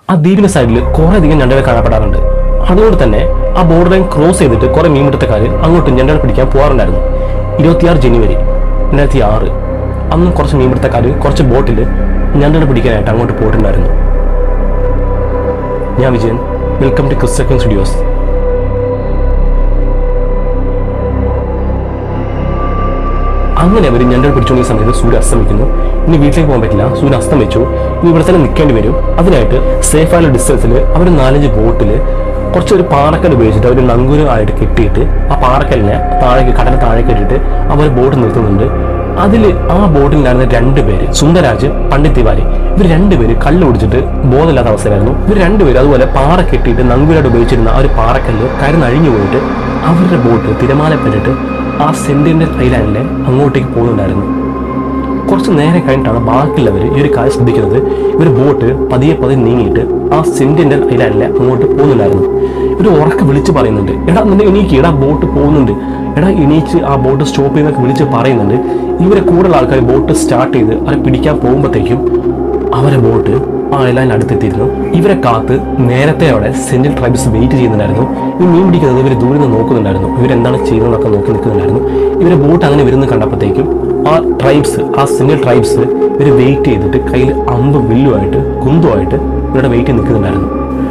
ആ ദ്വീപിന്റെ സൈഡിൽ കുറെ അധികം ഞണ്ടുകൾ കാണപ്പെടാറുണ്ട് അതുകൊണ്ട് തന്നെ ആ ബോർഡർ ലൈൻ ക്രോസ് ചെയ്തിട്ട് കുറെ മീൻപിടുത്തക്കാർ അങ്ങോട്ട് ഞണ്ടുകൾ പിടിക്കാൻ പോകാറുണ്ടായിരുന്നു ഇരുപത്തിയാറ് ജനുവരി രണ്ടായിരത്തി ആറ് അന്നും കുറച്ച് മീൻപിടുത്തക്കാർ കുറച്ച് ബോട്ടിൽ ഞണ്ടുകൾ പിടിക്കാനായിട്ട് അങ്ങോട്ട് പോയിട്ടുണ്ടായിരുന്നു ഞാൻ വിജയൻ വെൽക്കം ടു ക്രിസ്റ്റക്കൻ സ്റ്റുഡിയോസ് അങ്ങനെ അവർ ഞണ്ടൽ പിടിച്ചുകൊണ്ടിരുന്ന സമയത്ത് സൂര്യൻ അസ്തമിക്കുന്നു ഇനി വീട്ടിലേക്ക് പോകാൻ പറ്റില്ല സൂര്യൻ അസ്തമിച്ചു ഇനി ഇവിടെ തന്നെ നിൽക്കേണ്ടി വരും അതിനായിട്ട് സേഫ് ആയുള്ള ഡിസ്റ്റൻസിൽ അവർ നാലഞ്ച് ബോട്ടിൽ കുറച്ചൊരു പാറക്കൽ ഉപയോഗിച്ചിട്ട് അവർ നങ്കൂര് ആയിട്ട് കെട്ടിയിട്ട് ആ പാറക്കലിനെ താഴേക്ക് കടൽ താഴേക്ക് ഇട്ടിട്ട് അവർ ബോട്ട് നിർത്തുന്നുണ്ട് അതിൽ ആ ബോട്ടിലുണ്ടായിരുന്ന രണ്ടുപേര് സുന്ദരാജ് പണ്ഡിത് തിവാരി ഇവർ രണ്ടുപേര് കല്ല് കുടിച്ചിട്ട് ബോധമില്ലാത്ത അവസ്ഥയിലായിരുന്നു ഇവർ രണ്ടുപേരും അതുപോലെ പാറ കെട്ടിയിട്ട് നങ്കൂരായിട്ട് ഉപയോഗിച്ചിരുന്ന ആ ഒരു പാറക്കല്ല് കരുന്ന് അഴിഞ്ഞു പോയിട്ട് അവരുടെ ബോട്ട് തിരമാലപ്പെട്ടിട്ട് ആ സെന്റിനൽ ഐലാൻഡിലെ അങ്ങോട്ടേക്ക് പോകുന്നുണ്ടായിരുന്നു കുറച്ച് നേരെ കഴിഞ്ഞിട്ടാണ് ബാക്കിയുള്ളവർ ഈ ഒരു കാര്യം ശ്രദ്ധിക്കുന്നത് ഇവർ ബോട്ട് പതിയെ പതിയെ നീങ്ങിയിട്ട് ആ സെന്റിനൽ ഐലാൻഡിലെ അങ്ങോട്ട് പോകുന്നുണ്ടായിരുന്നു ഇവർ ഉറക്കെ വിളിച്ച് പറയുന്നുണ്ട് എടാ നിന്നെ എണീക്ക് എടാ ബോട്ട് പോകുന്നുണ്ട് എടാ എണീച്ച് ആ ബോട്ട് സ്റ്റോപ്പ് ചെയ്യുന്നൊക്കെ വിളിച്ച് പറയുന്നുണ്ട് ഇവരെ കൂടുതൽ ആൾക്കാർ ബോട്ട് സ്റ്റാർട്ട് ചെയ്ത് അവരെ പിടിക്കാൻ പോകുമ്പോഴത്തേക്കും അവരെ ബോട്ട് ആ ഐലാൻഡ് അടുത്തെത്തിയിരുന്നു ഇവരെ കാത്ത് നേരത്തെ അവിടെ സെന്റിൽ ട്രൈബ്സ് വെയിറ്റ് ചെയ്യുന്നുണ്ടായിരുന്നു ഈ മീൻ പിടിക്കുന്നത് ഇവർ ദൂരെ നിന്ന് നോക്കുന്നുണ്ടായിരുന്നു ഇവരെന്താണ് ചെയ്യുന്നതെന്നൊക്കെ നോക്കി നിൽക്കുന്നുണ്ടായിരുന്നു ഇവരെ ബോട്ട് അങ്ങനെ വരുന്ന കണ്ടപ്പോഴത്തേക്കും ആ ട്രൈബ്സ് ആ സെന്റിൽ ട്രൈബ്സ് ഇവർ വെയിറ്റ് ചെയ്തിട്ട് കയ്യിൽ അമ്പ് വില്ലുമായിട്ട് കുന്തുമായിട്ട് ഇവരുടെ വെയിറ്റ് നിൽക്കുന്നുണ്ടായിരുന്നു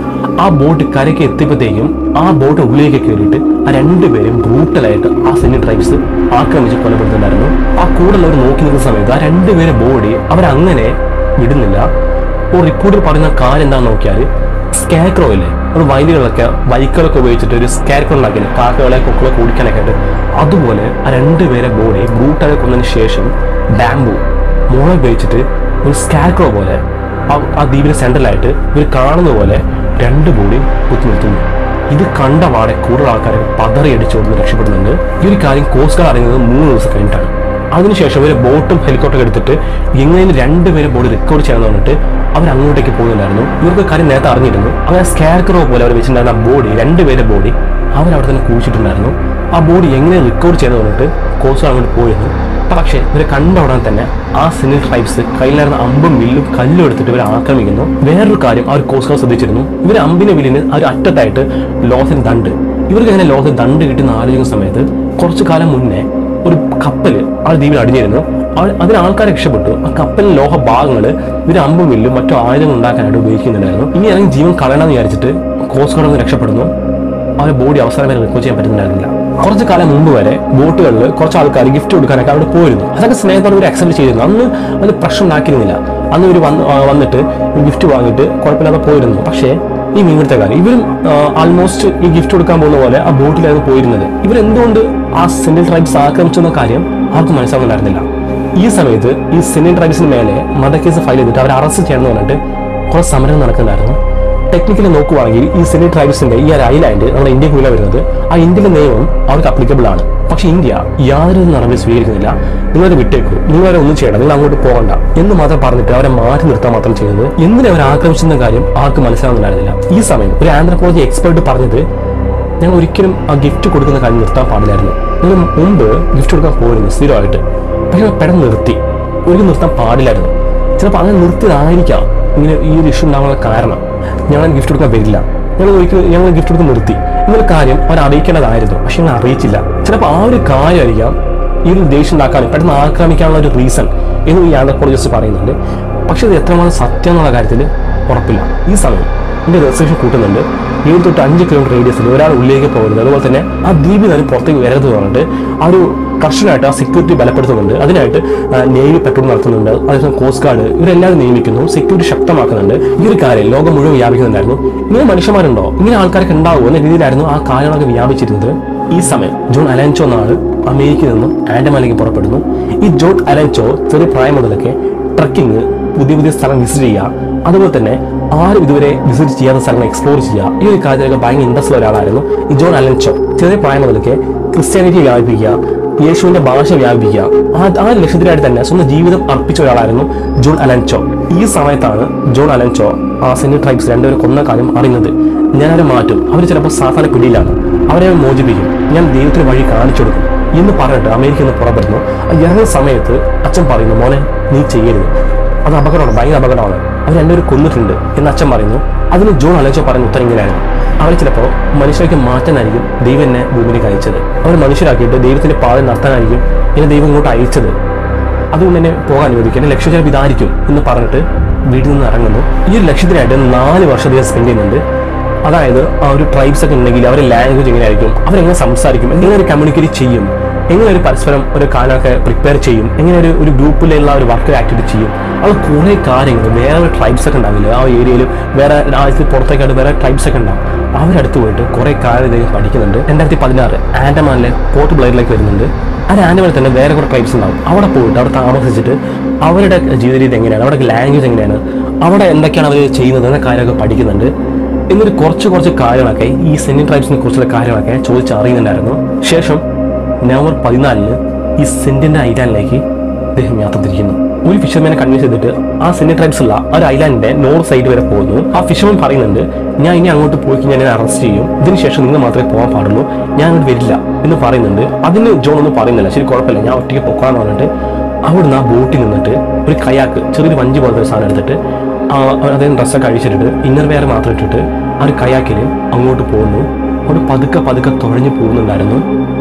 ആ ബോട്ട് കരയ്ക്ക് എത്തിയപ്പോഴത്തേക്കും ആ ബോട്ട് ഉള്ളിലേക്ക് കയറിയിട്ട് ആ രണ്ടുപേരും ബ്രൂട്ടലായിട്ട് ആ സെന്റിൽ ട്രൈബ്സ് ആക്രമിച്ച് കൊലപ്പെടുത്തുന്നുണ്ടായിരുന്നു ആ കൂടുതലുള്ളവർ നോക്കി നിൽക്കുന്ന സമയത്ത് ആ രണ്ടുപേരെ ബോഡി അവരങ്ങനെ വിടുന്നില്ല ഒരു റിപ്പോർട്ടിൽ പറയുന്ന കാര്യം എന്താണെന്ന് നോക്കിയാൽ സ്കാക്രോ ഇല്ലേ അത് വയലുകളൊക്കെ ബൈക്കുകളൊക്കെ ഉപയോഗിച്ചിട്ട് ഒരു സ്കാക്രോ ഉണ്ടാക്കിയില്ലേ കാക്കകളെ കൊക്കുകളെ കുടിക്കാനൊക്കെ ആയിട്ട് അതുപോലെ ആ രണ്ടുപേരെ ബോഡി ബ്രൂട്ടായി കൊന്നതിന് ശേഷം ബാംബു മുള ഉപയോഗിച്ചിട്ട് ഒരു സ്കാക്രോ പോലെ ആ ആ ദ്വീപിന്റെ സെൻട്രലായിട്ട് ഇവർ കാണുന്ന പോലെ രണ്ട് ബോഡി കുത്തി നിർത്തുന്നു ഇത് കണ്ട പാടെ കൂടുതൽ ആൾക്കാരെ പതറി അടിച്ചോടുന്ന് രക്ഷപ്പെടുന്നുണ്ട് ഈ ഒരു കാര്യം കോസ്റ്റ് ഗാർഡ് അറിയുന്നത് മൂന്ന് ദിവസം കഴിഞ്ഞിട്ടാണ് അതിനുശേഷം ഇവർ ബോട്ടും ഹെലികോപ്റ്റർ എടുത്തിട്ട് എങ്ങനെയും രണ്ടുപേരെ ബോഡി റിക്കവർ ചെയ്യാന്ന് പറഞ്ഞിട്ട് അവർ അങ്ങോട്ടേക്ക് പോകുന്നുണ്ടായിരുന്നു ഇവർക്ക് കാര്യം നേരത്തെ അറിഞ്ഞിരുന്നു അങ്ങനെ സ്കാർക്രോ പോലെ അവർ വെച്ചിട്ടുണ്ടായിരുന്ന ബോഡി രണ്ടുപേരെ ബോഡി അവർ അവിടെ തന്നെ കുഴിച്ചിട്ടുണ്ടായിരുന്നു ആ ബോഡി എങ്ങനെ റിക്കവർ ചെയ്യുന്നത് പറഞ്ഞിട്ട് കോസ്റ്റ് അങ്ങോട്ട് പോയിരുന്നു പക്ഷേ ഇവരെ കണ്ട ഉടനെ തന്നെ ആ സിനിൽ ട്രൈബ്സ് കയ്യിലായിരുന്ന അമ്പും വില്ലും കല്ലും എടുത്തിട്ട് ഇവരെ ആക്രമിക്കുന്നു വേറൊരു കാര്യം അവർ കോസ്റ്റ് ഗാർഡ് ശ്രദ്ധിച്ചിരുന്നു ഇവർ അമ്പിന് വില്ലിന് ആ ഒരു അറ്റത്തായിട്ട് ലോഹത്തിന് ദണ്ട് ഇവർക്ക് എങ്ങനെ ലോഹത്തിന് ദണ്ട് കിട്ടുന്ന ആലോചിക്കുന്ന സമയത്ത് കുറച്ചു കാലം മുന്നേ ഒരു കപ്പൽ ആ ദ്വീപിൽ അടിഞ്ഞിരുന്നു ആ- അതിന് ആൾക്കാർ രക്ഷപ്പെട്ടു ആ കപ്പലിലെ ലോഹ ഭാഗങ്ങൾ ഇവർ അമ്പും വില്ലും മറ്റു ആയുധങ്ങൾ ഉണ്ടാക്കാനായിട്ട് ഉപയോഗിക്കുന്നുണ്ടായിരുന്നു ഇനി ഇറങ്ങി ജീവൻ കളയണമെന്ന് വിചാരിച്ചിട്ട് കോസ്റ്റ് ഗാർഡ് ഒന്ന് രക്ഷപ്പെടുന്നു അവരെ ബോഡി അവസാനം വരെ റിക്കവർ ചെയ്യാൻ പറ്റുന്നുണ്ടായിരുന്നില്ല കുറച്ച് കാലം മുമ്പ് വരെ ബോട്ടുകളിൽ കുറച്ച് ആൾക്കാർ ഗിഫ്റ്റ് കൊടുക്കാനൊക്കെ അവിടെ പോയിരുന്നു അതൊക്കെ സ്നേഹത്തോടെ ഒരു അക്സെപ്റ്റ് ചെയ്തിരുന്നു അന്ന് അത് പ്രശ്നം ഉണ്ടാക്കിയിരുന്നില്ല അന്ന് ഇവർ വന്ന് ആ, വന്നിട്ട് ഗിഫ്റ്റ് വാങ്ങിയിട്ട് കുഴപ്പമില്ലാതെ പോയിരുന്നു പക്ഷേ ഈ മീൻപിടുത്തക്കാർ ഇവരും ആൾമോസ്റ്റ് ഈ ഗിഫ്റ്റ് കൊടുക്കാൻ പോകുന്ന പോലെ ആ ബോട്ടിലായിരുന്നു പോയിരുന്നത് ഇവരെന്തുകൊണ്ട് ആ സെൻട്രൽ ട്രൈബ്സ് ആക്രമിച്ചെന്ന കാര്യം ആർക്കും മനസ്സിലാവുന്നുണ്ടായിരുന്നില്ല ഈ സമയത്ത് ഈ സെൻട്രൽ ട്രൈബ്സിന് മേലെ മതക്കേസ് ഫയൽ ചെയ്തിട്ട് അവരെ അറസ്റ്റ് ചെയ്യണമെന്ന് പറഞ്ഞിട്ട് കുറച്ച് സമരം നടക്കുന്നുണ്ടായിരുന്നു ടെക്നിക്കലി നോക്കുവാണെങ്കിൽ ഈ സെമി ട്രൈബ്സിന്റെ ഈ ഒരു ഐലാൻഡ് നമ്മുടെ ഇന്ത്യക്ക് ഉള്ളിൽ വരുന്നത് ആ ഇന്ത്യയിലെ നിയമം അവർക്ക് അപ്ലിക്കബിൾ ആണ് പക്ഷെ ഇന്ത്യ യാതൊരു നടപടി സ്വീകരിക്കുന്നില്ല നിങ്ങളത് വിട്ടേക്കൂ നിങ്ങളവരെ ഒന്നും ചെയ്യണം നിങ്ങൾ അങ്ങോട്ട് പോകണ്ട എന്ന് മാത്രം പറഞ്ഞിട്ട് അവരെ മാറ്റി നിർത്താൻ മാത്രം ചെയ്യുന്നത് എന്തിനെ അവർ ആക്രമിച്ചെന്ന കാര്യം ആർക്കും മനസ്സിലാവുന്നുണ്ടായിരുന്നില്ല ഈ സമയം ഒരു ആന്ത്രപ്പോളജി എക്സ്പെർട്ട് പറഞ്ഞത് ഞങ്ങൾ ഒരിക്കലും ആ ഗിഫ്റ്റ് കൊടുക്കുന്ന കാര്യം നിർത്താൻ പാടില്ലായിരുന്നു ഞങ്ങൾ മുമ്പ് ഗിഫ്റ്റ് കൊടുക്കാൻ പോയിരുന്നു സ്ഥിരമായിട്ട് പക്ഷെ ഞങ്ങൾ പെട്ടെന്ന് നിർത്തി ഒരിക്കലും നിർത്താൻ പാടില്ലായിരുന്നു ചിലപ്പോൾ അങ്ങനെ നിർത്തിയതായിരിക്കാം ഇങ്ങനെ ഈ ഒരു ഇഷ്യൂ ഉണ്ടാകാനുള്ള കാരണം ഞങ്ങൾ ഗിഫ്റ്റ് കൊടുക്കാൻ വരില്ല ഞങ്ങൾ ഒരിക്കലും ഞങ്ങൾ ഗിഫ്റ്റ് കൊടുക്കാൻ നിർത്തി എന്നൊരു കാര്യം അവർ അറിയിക്കേണ്ടതായിരുന്നു പക്ഷെ ഞങ്ങൾ അറിയിച്ചില്ല ചിലപ്പോൾ ആ ഒരു കാര്യമായിരിക്കാം ഈ ഒരു ദേഷ്യം ഉണ്ടാക്കാനും പെട്ടെന്ന് ആക്രമിക്കാനുള്ള ഒരു റീസൺ എന്ന് ഈ ആന്ത്രപ്പോളജിസ്റ്റ് പറയുന്നുണ്ട് പക്ഷെ ഇത് എത്രമാത്രം സത്യം എന്നുള്ള കാര്യത്തിൽ ഉറപ്പില്ല ഈ സമയം ഇതിന്റെ റെസ്ട്രിക്ഷൻ കൂട്ടുന്നുണ്ട് ഏഴ് തൊട്ട് അഞ്ച് കിലോമീറ്റർ റേഡിയസിൽ ഒരാൾ ഉള്ളിലേക്ക് പോകരുത് അതുപോലെ തന്നെ ആ ദ്വീപിൽ നിന്ന് പുറത്തേക്ക് വരരുത് എന്ന് പറഞ്ഞിട്ട് ആ ഒരു കർശനമായിട്ട് ആ സെക്യൂരിറ്റി ബലപ്പെടുത്തുന്നുണ്ട് അതിനായിട്ട് നേവി പെട്രോൾ നടത്തുന്നുണ്ട് അതേസമയം കോസ്റ്റ് ഗാർഡ് ഇവരെല്ലാവരും നിയമിക്കുന്നു സെക്യൂരിറ്റി ശക്തമാക്കുന്നുണ്ട് ഈ ഒരു കാര്യം ലോകം മുഴുവൻ വ്യാപിക്കുന്നുണ്ടായിരുന്നു ഇങ്ങനെ മനുഷ്യന്മാരുണ്ടോ ഇങ്ങനെ ആൾക്കാരൊക്കെ ഉണ്ടാവുമോ എന്ന രീതിയിലായിരുന്നു ആ കാര്യങ്ങളൊക്കെ വ്യാപിച്ചിരുന്നത് ഈ സമയം ജോൺ അലൻചോ എന്ന ആള് അമേരിക്കയിൽ നിന്നും ആൻഡമാനിലേക്ക് പുറപ്പെടുന്നു ഈ ജോൺ അലൻചോ ചെറിയ പ്രായം മുതലൊക്കെ ട്രക്കിംഗ് പുതിയ പുതിയ സ്ഥലം വിസിറ്റ് ചെയ്യുക അതുപോലെ തന്നെ ആരും ഇതുവരെ വിസിറ്റ് ചെയ്യാത്ത സ്ഥലങ്ങൾ എക്സ്പ്ലോർ ചെയ്യുക ഈ ഒരു കാര്യത്തിലൊക്കെ ഭയങ്കര ഇൻട്രസ്റ്റ് ഉള്ള ഒരാളായിരുന്നു ഈ ജോൺ അലൻചോ ചെറിയ പ്രായം മുതലൊക്കെ ക്രിസ്ത്യാനിറ്റി വ്യാപിപ്പിക്കുക യേശുവിന്റെ ഭാഷ വ്യാപിപ്പിക്കുക ആ ആ ലക്ഷ്യത്തിനായിട്ട് തന്നെ സ്വന്തം ജീവിതം അർപ്പിച്ച ഒരാളായിരുന്നു ജോൺ അലൻചോ ഈ സമയത്താണ് ജോൺ അലൻചോ ആ സെന്റി ട്രൈബ്സ് രണ്ടുപേരും കൊന്ന കാര്യം അറിയുന്നത് ഞാൻ അവരെ മാറ്റും അവർ ചിലപ്പോൾ സാധാരണ പിടിയിലാണ് അവരെ ഞാൻ മോചിപ്പിക്കും ഞാൻ ദൈവത്തിന് വഴി കാണിച്ചു കൊടുക്കും എന്ന് പറഞ്ഞിട്ട് അമേരിക്കയിൽ നിന്ന് പുറപ്പെടുന്നു ആ ഇറങ്ങുന്ന സമയത്ത് അച്ഛൻ പറയുന്നു മോനെ നീ ചെയ്യരുത് അത് അപകടമാണ് ഭയങ്കര അപകടമാണ് അവർ രണ്ടുപേരും കൊന്നിട്ടുണ്ട് എന്ന് അച്ഛൻ പറയുന്നു അതിന് ജോൺ അലച്ചോ പറഞ്ഞ ഉത്തരം ഇങ്ങനെയായിരുന്നു അവർ ചിലപ്പോൾ മനുഷ്യർക്ക് മാറ്റാനായിരിക്കും ദൈവം എന്നെ ഭൂമിയിലേക്ക് അയച്ചത് അവർ മനുഷ്യരാക്കിയിട്ട് ദൈവത്തിന്റെ പാത നടത്താനായിരിക്കും എന്നെ ദൈവം ഇങ്ങോട്ട് അയച്ചത് അതുകൊണ്ട് തന്നെ പോകാൻ അനുവദിക്കും എന്റെ ലക്ഷ്യം ചിലപ്പോൾ ഇതായിരിക്കും എന്ന് പറഞ്ഞിട്ട് വീട്ടിൽ നിന്ന് ഇറങ്ങുന്നു ഈ ഒരു ലക്ഷ്യത്തിനായിട്ട് നാല് വർഷം അദ്ദേഹം സ്പെൻഡ് ചെയ്യുന്നുണ്ട് അതായത് ആ ഒരു ട്രൈബ്സ് ഒക്കെ ഉണ്ടെങ്കിൽ അവരുടെ ലാംഗ്വേജ് എങ്ങനെയായിരിക്കും അവരെങ്ങനെ സംസാരിക്കും എങ്ങനെ ഒരു കമ്മ്യൂണിക്കേറ്റ് ചെയ്യും എങ്ങനെ ഒരു പരസ്പരം ഒരു കാലമൊക്കെ പ്രിപ്പയർ ചെയ്യും എങ്ങനെ ഒരു ഒരു ഗ്രൂപ്പിലുള്ള ഒരു വർക്ക് ആക്ടിവിറ്റി ചെയ്യും അത് കുറേ കാര്യങ്ങൾ വേറെ ട്രൈബ്സ് ഒക്കെ ഉണ്ടാവില്ല ആ ഏരിയയിൽ വേറെ രാജ്യത്ത് പുറത്തേക്കായിട്ട് വേറെ ട്രൈബ്സ് ഒക്കെ ഉണ്ടാവും അവരടുത്ത് പോയിട്ട് കുറേ കാര്യം ഇദ്ദേഹം പഠിക്കുന്നുണ്ട് രണ്ടായിരത്തി പതിനാറ് ആൻഡമാനിലെ പോർട്ട് ബ്ലെയറിലേക്ക് വരുന്നുണ്ട് ആ ആൻഡമാനിൽ തന്നെ വേറെ കുറേ ട്രൈബ്സ് ഉണ്ടാവും അവിടെ പോയിട്ട് അവിടെ താമസിച്ചിട്ട് അവരുടെ ജീവിത രീതി എങ്ങനെയാണ് അവരുടെ ലാംഗ്വേജ് എങ്ങനെയാണ് അവിടെ എന്തൊക്കെയാണ് അവർ ചെയ്യുന്നത് എന്ന കാര്യമൊക്കെ പഠിക്കുന്നുണ്ട് എന്നിട്ട് കുറച്ച് കുറച്ച് കാര്യങ്ങളൊക്കെ ഈ സെന്റിൻ ട്രൈബ്സിനെ കുറിച്ചുള്ള കാര്യങ്ങളൊക്കെ ചോദിച്ചറിയുന്നുണ്ടായിരുന്നു ശേഷം നവംബർ പതിനാലിന് ഈ സെന്റിന്റെ ഐലാൻഡിലേക്ക് അദ്ദേഹം യാത്ര തിരിക്കുന്നു ഒരു ഫിഷർമാനെ കൺവിൻസ് ചെയ്തിട്ട് ആ സെന്റിൻ ട്രൈബ്സ് ഉള്ള ആ ഒരു ഐലാൻഡിന്റെ നോർത്ത് സൈഡ് വരെ പോകുന്നു ആ ഫിഷർമാൻ പറയുന്നുണ്ട് ഞാൻ ഇനി അങ്ങോട്ട് പോയി കഴിഞ്ഞാൽ എന്നെ അറസ്റ്റ് ചെയ്യും ഇതിനുശേഷം നിങ്ങൾ മാത്രമേ പോകാൻ പാടുള്ളൂ ഞാൻ അങ്ങോട്ട് വരില്ല എന്ന് പറയുന്നുണ്ട് അതിന് ജോൺ ഒന്നും പറയുന്നില്ല ശരി കുഴപ്പമില്ല ഞാൻ ഒറ്റയ്ക്ക് പൊക്കാന്ന് പറഞ്ഞിട്ട് അവിടുന്ന് ആ ബോട്ടിൽ നിന്നിട്ട് ഒരു കയാക്ക് ചെറിയൊരു വഞ്ചി പോലത്തെ ഒരു സാധനം എടുത്തിട്ട് ആ അദ്ദേഹം ഡ്രസ്സൊക്കെ അഴിച്ചിട്ടിട്ട് ഇന്നർ വെയർ മാത്രം ഇട്ടിട്ട് ആ ഒരു കയാക്കിൽ അങ്ങോട്ട് പോകുന്നു അവിടെ പതുക്കെ പതുക്കെ തുഴഞ്ഞു പോകുന്നുണ്ടായിരുന്നു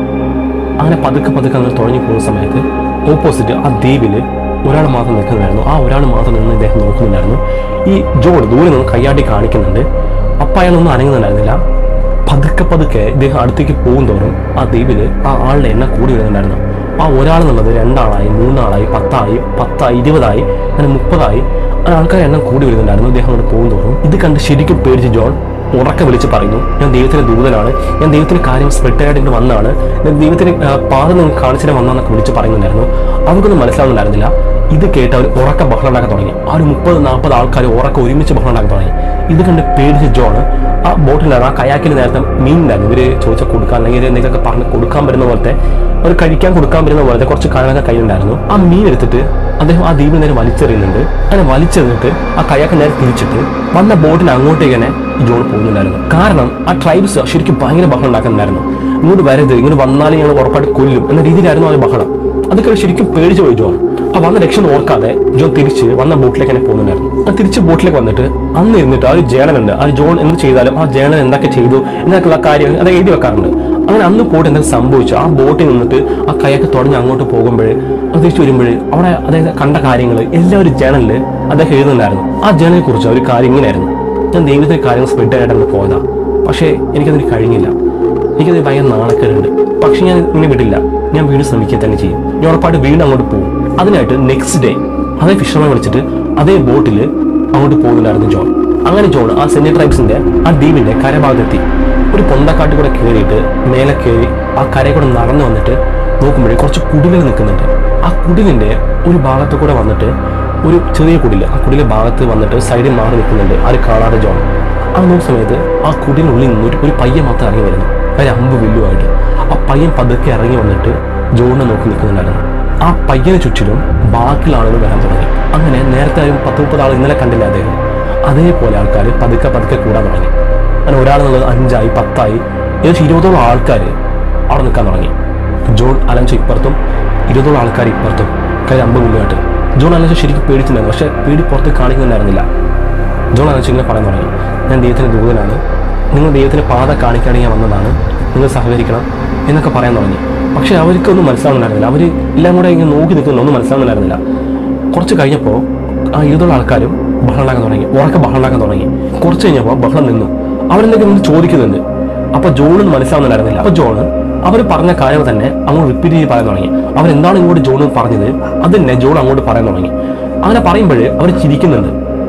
അങ്ങനെ പതുക്കെ പതുക്കെ അങ്ങനെ തുഴഞ്ഞു പോകുന്ന സമയത്ത് ഓപ്പോസിറ്റ് ആ ദ്വീപിൽ ഒരാൾ മാത്രം നിൽക്കുന്നുണ്ടായിരുന്നു ആ ഒരാൾ മാത്രം നിന്ന് ഇദ്ദേഹം നോക്കുന്നുണ്ടായിരുന്നു ഈ ജോഡ് ദൂരെ നിന്ന് കയ്യാട്ടി കാണിക്കുന്നുണ്ട് അപ്പ അയാളൊന്നും അനങ്ങുന്നുണ്ടായിരുന്നില്ല പതുക്കെ പതുക്കെ ഇദ്ദേഹം അടുത്തേക്ക് പോകും തോറും ആ ദ്വീപിൽ ആ ആളുടെ എണ്ണം കൂടി വരുന്നുണ്ടായിരുന്നു ആ ഒരാൾ എന്നുള്ളത് രണ്ടാളായി മൂന്നാളായി പത്തായി പത്തായി ഇരുപതായി അങ്ങനെ മുപ്പതായി ആ ആൾക്കാരുടെ എണ്ണം കൂടി വരുന്നുണ്ടായിരുന്നു ഇദ്ദേഹം അങ്ങോട്ട് പോകും തോറും ഇത് കണ്ട് ശരിക്കും പേടിച്ച് ജോൺ ഉറക്കെ വിളിച്ച് പറയുന്നു ഞാൻ ദൈവത്തിന്റെ ദൂതനാണ് ഞാൻ ദൈവത്തിന്റെ കാര്യം സ്പ്രെഡായിട്ട് ഇങ്ങോട്ട് വന്നതാണ് ഞാൻ ദൈവത്തിന് ആ, പാത നിങ്ങൾക്ക് കാണിച്ചിട്ട് വന്നാന്നൊക്കെ വിളിച്ച് പറയുന്നുണ്ടായിരുന്നു അവർക്കൊന്നും മനസ്സിലാവുന്നുണ്ടായിരുന്നില്ല ഇത് കേട്ട് അവർ ഉറക്ക ബഹളം ഉണ്ടാക്കാൻ തുടങ്ങി ആ ഒരു മുപ്പത് നാൽപ്പത് ആൾക്കാർ ഉറക്ക ഒരുമിച്ച് ബഹളം ഉണ്ടാക്കാൻ തുടങ്ങി ഇത് കണ്ട് പേടിച്ച് ജോൺ ആ ബോട്ടിലാണ് ആ കയാക്കിൽ നേരത്തെ മീൻ ഉണ്ടായിരുന്നു ഇവര് ചോദിച്ചാൽ കൊടുക്കാൻ അല്ലെങ്കിൽ എന്തെങ്കിലുമൊക്കെ പറഞ്ഞ് കൊടുക്കാൻ പറ്റുന്ന പോലത്തെ ഒരു കഴിക്കാൻ കൊടുക്കാൻ പറ്റുന്ന പോലത്തെ കുറച്ച് കാര്യങ്ങളൊക്കെ കയ്യിലുണ്ടായിരുന്നു ആ മീൻ എടുത്തിട്ട് അദ്ദേഹം ആ ദ്വീപിൽ നേരെ വലിച്ചെറിയുന്നുണ്ട് അങ്ങനെ വലിച്ചെറിഞ്ഞിട്ട് ആ കയാക്ക് നേരെ തിരിച്ചിട്ട് വന്ന ബോട്ടിന് അങ്ങോട്ടേക്ക് തന്നെ ഈ ജോൺ പോകുന്നുണ്ടായിരുന്നു കാരണം ആ ട്രൈബ്സ് ശരിക്കും ഭയങ്കര ബഹളം ഉണ്ടാക്കുന്നുണ്ടായിരുന്നു ഇങ്ങോട്ട് വരരുത് ഇങ്ങോട്ട് വന്നാലും ഞങ്ങൾ ഉറപ്പായിട്ട് കൊല്ലും എന്ന രീതിയിലായിരുന്നു ആ ഒരു ബഹളം അതൊക്കെ ശരിക്കും പേടിച്ചു പോയി ജോൺ ആ വന്ന ലക്ഷ്യം ഓർക്കാതെ ജോൺ തിരിച്ച് വന്ന ബോട്ടിലേക്ക് തന്നെ പോകുന്നുണ്ടായിരുന്നു ആ തിരിച്ച് ബോട്ടിലേക്ക് വന്നിട്ട് അന്ന് ഇരുന്നിട്ട് ആ ഒരു ജേണൽ ഉണ്ട് ആ ഒരു ജോൺ എന്ത് ചെയ്താലും ആ ജേണൽ എന്തൊക്കെ ചെയ്തു എന്നൊക്കെയുള്ള കാര്യം അത് എഴുതി വെക്കാറുണ്ട് അങ്ങനെ അന്ന് പോയിട്ട് എന്തൊക്കെ സംഭവിച്ചു ആ ബോട്ടിൽ നിന്നിട്ട് ആ കൈയൊക്കെ തുടങ്ങി അങ്ങോട്ട് പോകുമ്പോൾ അത് തിരിച്ചു വരുമ്പോൾ അവിടെ അദ്ദേഹം കണ്ട കാര്യങ്ങൾ എല്ലാ ഒരു ജേണലിൽ അദ്ദേഹം എഴുതുന്നുണ്ടായിരുന്നു ആ ജേണലിനെ കുറിച്ച് ഒരു കാര്യം ഇങ്ങനെയായിരുന്നു ഞാൻ ദൈവത്തിന്റെ കാര്യങ്ങൾ സ്പ്രെഡ് ആയിട്ടാണ് പോയതാ പക്ഷേ എനിക്കതിന് കഴിഞ്ഞില്ല എനിക്കത് ഭയങ്കര നാണക്കേടുണ്ട് പക്ഷെ ഞാൻ ഇങ്ങനെ വിടില്ല ഞാൻ വീണ്ടും ശ്രമിക്കുക തന്നെ ചെയ്യും ഞാൻ ഉറപ്പായിട്ട് വീണ്ടും അങ്ങോട്ട് പോകും അതിനായിട്ട് നെക്സ്റ്റ് ഡേ അതേ ഫിഷർമാൻ വിളിച്ചിട്ട് അതേ ബോട്ടിൽ അങ്ങോട്ട് പോകുന്നുണ്ടായിരുന്നു ജോൺ അങ്ങനെ ജോൺ ആ സെന്റി ട്രൈബ്സിന്റെ ആ ദ്വീപിന്റെ കരഭാഗത്തെത്തി ഒരു പൊന്തക്കാട്ടിൽ കൂടെ കയറിയിട്ട് മേലെ കയറി ആ കരയിൽ കൂടെ നടന്നു വന്നിട്ട് നോക്കുമ്പോഴേ കുറച്ച് കുടിലുകൾ നിൽക്കുന്നുണ്ട് ആ കുടിലിന്റെ ഒരു ഭാഗത്ത് കൂടെ വന്നിട്ട് ഒരു ചെറിയ കുടില് ആ കുടിലെ ഭാഗത്ത് വന്നിട്ട് സൈഡിൽ മാറി നിൽക്കുന്നുണ്ട് ആര് കാണാതെ ജോൺ ആ നോക്കുന്ന സമയത്ത് ആ കുടിലിനുള്ളിൽ നിന്ന് ഒരു ഒരു പയ്യൻ മാത്രം ഇറങ്ങി വരുന്നു ഒരു അമ്പ് വില്ലുമായിട്ട് ആ പയ്യൻ പതുക്കെ ഇറങ്ങി വന്നിട്ട് ജോണിനെ നോക്കി നിൽക്കുന്നുണ്ടായിരുന്നു ആ പയ്യന് ചുറ്റിലും ബാക്കിയുള്ള ആളുകൾ വരാൻ തുടങ്ങി അങ്ങനെ നേരത്തെ ഒരു പത്ത് മുപ്പത് ആൾ ഇന്നലെ കണ്ടില്ല അദ്ദേഹം അതേപോലെ ആൾക്കാർ പതുക്കെ പതുക്കെ കൂടാൻ തുടങ്ങി അങ്ങനെ ഒരാളെന്നുള്ളത് അഞ്ചായി പത്തായി ഏകദേശം ഇരുപതോളം ആൾക്കാർ അവിടെ നിൽക്കാൻ തുടങ്ങി ജോൺ അലഞ്ച് ഇപ്പുറത്തും ഇരുപതോളം ആൾക്കാർ ഇപ്പുറത്തും കയ്യിൽ അമ്പ് വില്ലുമായിട്ട് ജോൺ അലഞ്ച് ശരിക്കും പേടിച്ചിട്ടുണ്ടായിരുന്നു പക്ഷേ പേടി പുറത്ത് കാണിക്കുന്നുണ്ടായിരുന്നില്ല ജോൺ അലഞ്ച് ഇങ്ങനെ പറയാൻ തുടങ്ങി ഞാൻ ദൈവത്തിന് ദൂതനാണ് നിങ്ങൾ ദൈവത്തിന് പാത കാണിക്കാതെ ഞാൻ വന്നതാണ് നിങ്ങൾ സഹകരിക്കണം എന്നൊക്കെ പറയാൻ തുടങ്ങി പക്ഷെ അവർക്കൊന്നും മനസ്സിലാവുന്നുണ്ടായിരുന്നില്ല അവർ എല്ലാം കൂടെ ഇങ്ങനെ നോക്കി നിൽക്കുന്ന ഒന്നും മനസ്സിലാവുന്നുണ്ടായിരുന്നില്ല കുറച്ച് കഴിഞ്ഞപ്പോൾ ആ ഇരുപതോളം ആൾക്കാരും ബഹളം ഉണ്ടാക്കാൻ തുടങ്ങി ഉറക്കെ ബഹളം ഉണ്ടാക്കാൻ തുടങ്ങി കുറച്ച് കഴിഞ്ഞപ്പോൾ ബഹളം നിന്നു അവരെന്തൊക്കെ ഒന്ന് ചോദിക്കുന്നുണ്ട് അപ്പൊ ജോണിന് മനസ്സിലാവുന്നുണ്ടായിരുന്നില്ല അപ്പൊ ജോണ് അവർ പറഞ്ഞ കാര്യങ്ങൾ തന്നെ അങ്ങോട്ട് റിപ്പീറ്റ് ചെയ്ത് പറയാൻ തുടങ്ങി അവരെന്താണ് ഇങ്ങോട്ട് ജോണ് പറഞ്ഞത് അത് തന്നെ ജോൺ അങ്ങോട്ട് പറയാൻ തുടങ്ങി അങ്ങനെ പറയുമ്പോൾ അവർ ചിരിക്കുന്നുണ്ട്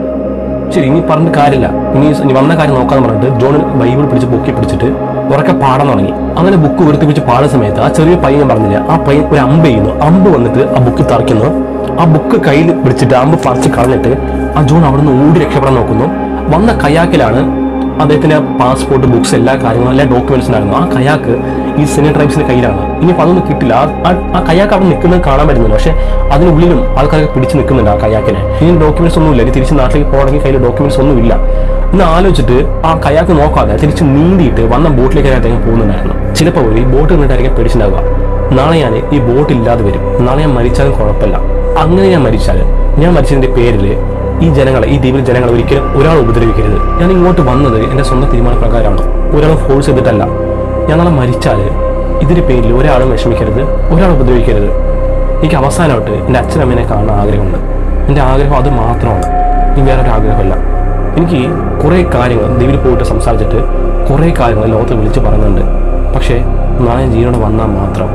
ശരി ഇനി പറഞ്ഞിട്ട് കാര്യമില്ല ഇനി ഇനി വന്ന കാര്യം നോക്കാന്ന് പറഞ്ഞിട്ട് ജോൺ ബൈബിൾ പിടിച്ച് പൊക്കി പിടിച്ചിട്ട് ഉറക്കെ പാടാൻ തുടങ്ങി അങ്ങനെ ബുക്ക് ഉയർത്തി പിടിച്ച് പാടുന്ന സമയത്ത് ആ ചെറിയ പയ്യൻ ഞാൻ പറഞ്ഞില്ല ആ പയ്യൻ ഒരു അമ്പ് ചെയ്യുന്നു അമ്പ് വന്നിട്ട് ആ ബുക്ക് തറയ്ക്കുന്നു ആ ബുക്ക് കയ്യിൽ പിടിച്ചിട്ട് അമ്പ് പറിച്ച് കളഞ്ഞിട്ട് ആ ജോൺ അവിടുന്ന് ഓടി രക്ഷപ്പെടാൻ നോക്കുന്നു വന്ന കയാക്കിലാണ് അദ്ദേഹത്തിന്റെ പാസ്പോർട്ട് ബുക്സ് എല്ലാ കാര്യങ്ങളും എല്ലാ ഡോക്യുമെന്റ്സ് ഉണ്ടായിരുന്നു ആ കയാക്ക് ഈ സെനി ട്രൈബ്സിന്റെ കയ്യിലാണ് ഇനിയിപ്പോൾ അതൊന്നും കിട്ടില്ല ആ- ആ- ആ കയാക്ക് അവിടെ നിൽക്കുന്നത് കാണാൻ പറ്റുന്നുണ്ട് പക്ഷെ അതിനുള്ളിലും ആൾക്കാരൊക്കെ പിടിച്ച് നിൽക്കുന്നുണ്ട് ആ കയാക്കിനെ ഇനി ഡോക്യുമെന്റ്സ് ഒന്നും ഇല്ല ഇനി തിരിച്ച് നാട്ടിലേക്ക് പോകണമെങ്കിൽ കയ്യിൽ ഡോക്യുമെന്റ്സ് ഒന്നും ഇല്ല എന്ന് ആലോചിച്ചിട്ട് ആ കയാക്ക് നോക്കാതെ തിരിച്ച് നീന്തിയിട്ട് വന്ന ബോട്ടിലേക്ക് അദ്ദേഹം പോകുന്നുണ്ടായിരുന്നു ചിലപ്പോൾ ഈ ബോട്ട് നിന്നിട്ടായിരിക്കും പേടിച്ചിട്ടുണ്ടാവുക നാളെ ഞാൻ ഈ ബോട്ട് ഇല്ലാതെ വരും നാളെ ഞാൻ മരിച്ചാലും കുഴപ്പമില്ല അങ്ങനെ ഞാൻ മരിച്ചാൽ ഞാൻ മരിച്ചതിന്റെ പേരിൽ ഈ ജനങ്ങളെ ഈ ദ്വീപിലെ ജനങ്ങളെ ഒരിക്കലും ഒരാൾ ഉപദ്രവിക്കരുത് ഞാൻ ഇങ്ങോട്ട് വന്നത് എൻ്റെ സ്വന്തം തീരുമാന പ്രകാരമാണ് ഒരാൾ ഫോഴ്സ് ചെയ്തിട്ടല്ല ഞാൻ നാളെ മരിച്ചാൽ ഇതിന്റെ പേരിൽ ഒരാളും വിഷമിക്കരുത് ഒരാൾ ഉപദ്രവിക്കരുത് എനിക്ക് അവസാനമായിട്ട് എൻ്റെ അച്ഛനമ്മേനെ കാണാൻ ആഗ്രഹമുണ്ട് എൻ്റെ ആഗ്രഹം അത് മാത്രമാണ് ഇനി വേറൊരു ആഗ്രഹമല്ല എനിക്ക് കുറേ കാര്യങ്ങൾ ദ്വീപിൽ പോയിട്ട് സംസാരിച്ചിട്ട് കുറേ കാര്യങ്ങൾ ലോകത്ത് വിളിച്ച് പറയുന്നുണ്ട് പക്ഷേ നാളെ ഞാൻ ജീവനോടെ വന്നാൽ മാത്രം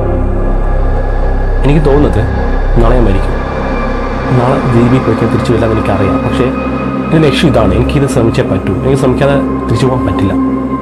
എനിക്ക് തോന്നുന്നത് നാളെ ഞാൻ മരിക്കും നാളെ ദ്വീപിൽ പോയി ഞാൻ തിരിച്ചു വരില്ലെന്ന് എനിക്കറിയാം പക്ഷേ എൻ്റെ ലക്ഷ്യം ഇതാണ് എനിക്കിത് ശ്രമിച്ചേ പറ്റൂ എനിക്ക് ശ്രമിക്കാതെ തിരിച്ചു പോകാൻ പറ്റില്ല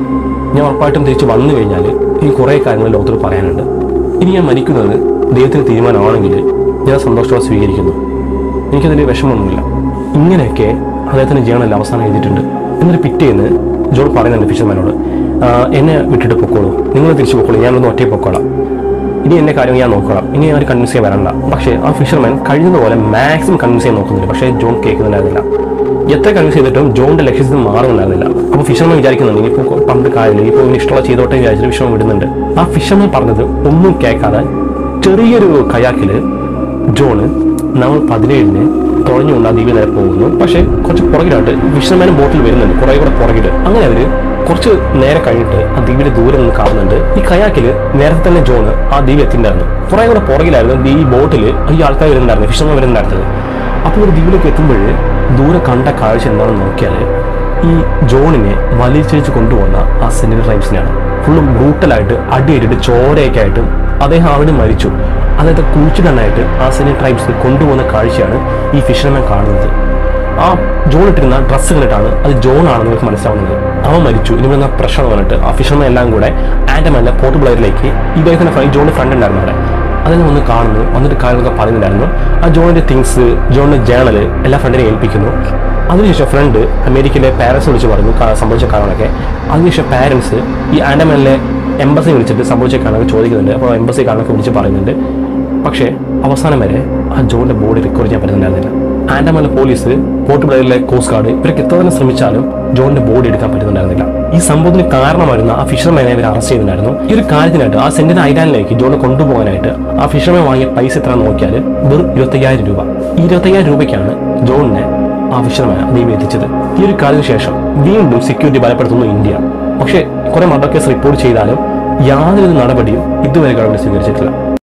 ഞാൻ ഉറപ്പായിട്ടും തിരിച്ച് വന്നു കഴിഞ്ഞാൽ എനിക്ക് കുറേ കാര്യങ്ങൾ ലോകത്തോട് പറയാനുണ്ട് ഇനി ഞാൻ മരിക്കുന്നത് ദൈവത്തിന് തീരുമാനമാണെങ്കിൽ ഞാൻ സന്തോഷത്തോടെ സ്വീകരിക്കുന്നു എനിക്കതിൽ വിഷമമൊന്നുമില്ല ഇങ്ങനെയൊക്കെ അദ്ദേഹത്തിന് ജീവനല്ല അവസാനം എഴുതിയിട്ടുണ്ട് എന്നിട്ട് പിറ്റേന്ന് ജോൺ പറയുന്നുണ്ട് ഫിഷർമാനോട് "ആ, എന്നെ വിട്ടിട്ട് പൊക്കോളൂ നിങ്ങൾ തിരിച്ചു പൊക്കോളൂ ഞാനൊന്ന് ഒറ്റയെ പൊക്കോളാം ഇനി എന്റെ കാര്യം ഞാൻ നോക്കണം ഇനി ഞാൻ കൺവിൻസ് ചെയ്യാൻ വരണ്ട പക്ഷേ ആ ഫിഷർമാൻ കഴിഞ്ഞതുപോലെ മാക്സിമം കൺവിൻസ് ചെയ്യാൻ നോക്കുന്നില്ല പക്ഷേ ജോൺ കേൾക്കുന്നുണ്ടായിരുന്നില്ല എത്ര കൺവിൻസ് ചെയ്തിട്ടും ജോണിന്റെ ലക്ഷ്യത്തിൽ നിന്ന് മാറുന്നുണ്ടായിരുന്നില്ല അപ്പോൾ ഫിഷർമാൻ വിചാരിക്കുന്നുണ്ട് ഇനിയിപ്പോൾ പണ്ട് കാര്യമില്ല ഇപ്പോൾ ഇവന് ഇഷ്ടമുള്ള ചെയ്തോട്ടെ എന്ന് വിചാരിച്ചിട്ട് ഫിഷർമാൻ വിടുന്നുണ്ട് ആ ഫിഷർമാൻ പറഞ്ഞത് ഒന്നും കേൾക്കാതെ ചെറിയൊരു കയാക്കില് ജോണ് നമ്മൾ പതിനേഴിന് തുഴഞ്ഞുകൊണ്ട് ആ ദ്വീപിൽ നേരെ പോകുന്നു പക്ഷേ കുറച്ച് പുറകിലായിട്ട് ഫിഷർമാനും ബോട്ടിൽ വരുന്നുണ്ട് കുറെ കൂടെ പുറകിട്ട് അങ്ങനെ അവര് കുറച്ച് നേരെ കഴിഞ്ഞിട്ട് ആ ദ്വീപിന്റെ ദൂരെ നിന്ന് കാണുന്നുണ്ട് ഈ കയാക്കില് നേരത്തെ തന്നെ ജോണ് ആ ദ്വീപ് എത്തിണ്ടായിരുന്നു കുറെ കൂടെ പുറകിലായിരുന്നു ഈ ബോട്ടിൽ ഈ ആൾക്കാർ വരുന്നുണ്ടായിരുന്നു ഫിഷർമാൻ വരുന്നുണ്ടായിരുന്നത് അപ്പോൾ ഒരു ദ്വീപിലേക്ക് എത്തുമ്പോൾ ദൂരെ കണ്ട കാഴ്ച എന്താണെന്ന് നോക്കിയാൽ ഈ ജോണിനെ വലിച്ചഴിച്ച് കൊണ്ടുപോകുന്ന ആ സെന്റിനൽ ട്രൈബ്സിനെയാണ് ഫുള്ളും ബ്രൂട്ടലായിട്ട് അടിയിട്ടിട്ട് ചോരയൊക്കെ ആയിട്ട് അദ്ദേഹം അവിടെ മരിച്ചു അതായത് കുഴിച്ചിടാനായിട്ട് ആ സെന്റിനൽ ട്രൈബ്സിൽ കൊണ്ടുപോകുന്ന കാഴ്ചയാണ് ഈ ഫിഷർമാൻ കാണുന്നത് ആ ജോൺ ഇട്ടിരുന്ന ഡ്രസ്സ് കണ്ടിട്ടാണ് അത് ജോൺ ആണെന്ന് നമുക്ക് മനസ്സിലാവുന്നത് അവൻ മരിച്ചു ഇനി വരുന്ന പ്രശ്നം എന്ന് പറഞ്ഞിട്ട് ആ ഫിഷർമാൻ എല്ലാം കൂടെ ആൻഡമാനിലെ പോർട്ട് ബ്ലെയറിലേക്ക് ഈ ഇദ്ദേഹത്തിന്റെ ഫ്രണ്ട് ജോണിന്റെ ഫ്രണ്ട് ഉണ്ടായിരുന്നു അവിടെ അതിനെ ഒന്ന് കാണുന്നു വന്നിട്ട് കാര്യങ്ങളൊക്കെ പറയുന്നുണ്ടായിരുന്നു ആ ജോണിന്റെ തിങ്സ് ജോണിന്റെ ജേണൽ എല്ലാ ഫ്രണ്ടിനെ ഏൽപ്പിക്കുന്നു അതിനുശേഷം ഫ്രണ്ട് അമേരിക്കയിലെ പാരൻസ് വിളിച്ച് പറഞ്ഞു കാ- സംഭവിച്ച കാരണമൊക്കെ അതിനുശേഷം പാരൻസ് ഈ ആൻഡമാനിലെ എംബസി വിളിച്ചിട്ട് സംഭവിച്ച കാരണമൊക്കെ ചോദിക്കുന്നുണ്ട് അപ്പോൾ എംബസി കാരണമൊക്കെ വിളിച്ച് പറയുന്നുണ്ട് പക്ഷേ അവസാനം വരെ ആ ജോണിന്റെ ബോഡി റിക്കവർ ചെയ്യാൻ പറ്റുന്നുണ്ടായിരുന്നില്ല ആൻഡമാനിലെ പോലീസ് പോർട്ട് ബ്ലെയറിലെ കോസ്റ്റ് ഗാർഡ് ഇവരൊക്കെ എത്ര തന്നെ ശ്രമിച്ചാലും ജോണിന്റെ ബോഡി എടുക്കാൻ പറ്റുന്നുണ്ടായിരുന്നില്ല ഈ സംഭവത്തിന് കാരണമായിരുന്ന ആ ഫിഷർമാനെ ഇവർ അറസ്റ്റ് ചെയ്തിട്ടുണ്ടായിരുന്നു ഈ ഒരു കാര്യത്തിനായിട്ട് ആ സെന്റിന് ഐലാൻഡിലേക്ക് ജോണിനെ കൊണ്ടുപോകാനായിട്ട് ആ ഫിഷർമാൻ വാങ്ങിയ പൈസ എത്ര നോക്കിയാൽ വെറും ഇരുപത്തയ്യായിരം രൂപ ഈ ഇരുപത്തയ്യായിരം രൂപയ്ക്കാണ് ജോണിനെ ആ ഫിഷർമാൻ ദ്വീപിൽ എത്തിച്ചത് ഈ ഒരു കാലത്തിന് ശേഷം വീണ്ടും സെക്യൂരിറ്റി ബലപ്പെടുത്തുന്നു ഇന്ത്യ പക്ഷേ കുറെ മർഡർ കേസ് റിപ്പോർട്ട് ചെയ്താലും യാതൊരു നടപടിയും ഇതുവരെ ഗവൺമെന്റ് സ്വീകരിച്ചിട്ടില്ല